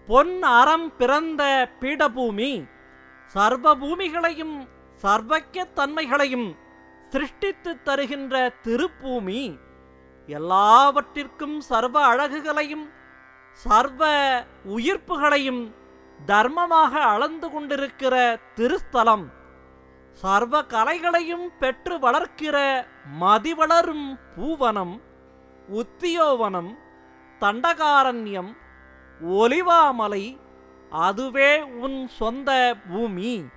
பொன் அறம் பிறந்த பீடபூமி சர்வ பூமிகளையும் சர்வக்கிய தன்மைகளையும் சிருஷ்டித்து தருகின்ற திருப்பூமி எல்லாவற்றிற்கும் சர்வ அழகுகளையும் சர்வ உயிர்ப்புகளையும் தர்மமாக அளந்து கொண்டிருக்கிற திருஸ்தலம் சர்வ கலைகளையும் பெற்று வளர்க்கிற மதிவளரும் பூவனம் உத்தியோவனம் தண்டகாரண்யம் ஒலிவாமலை அதுவே உன் சொந்த பூமி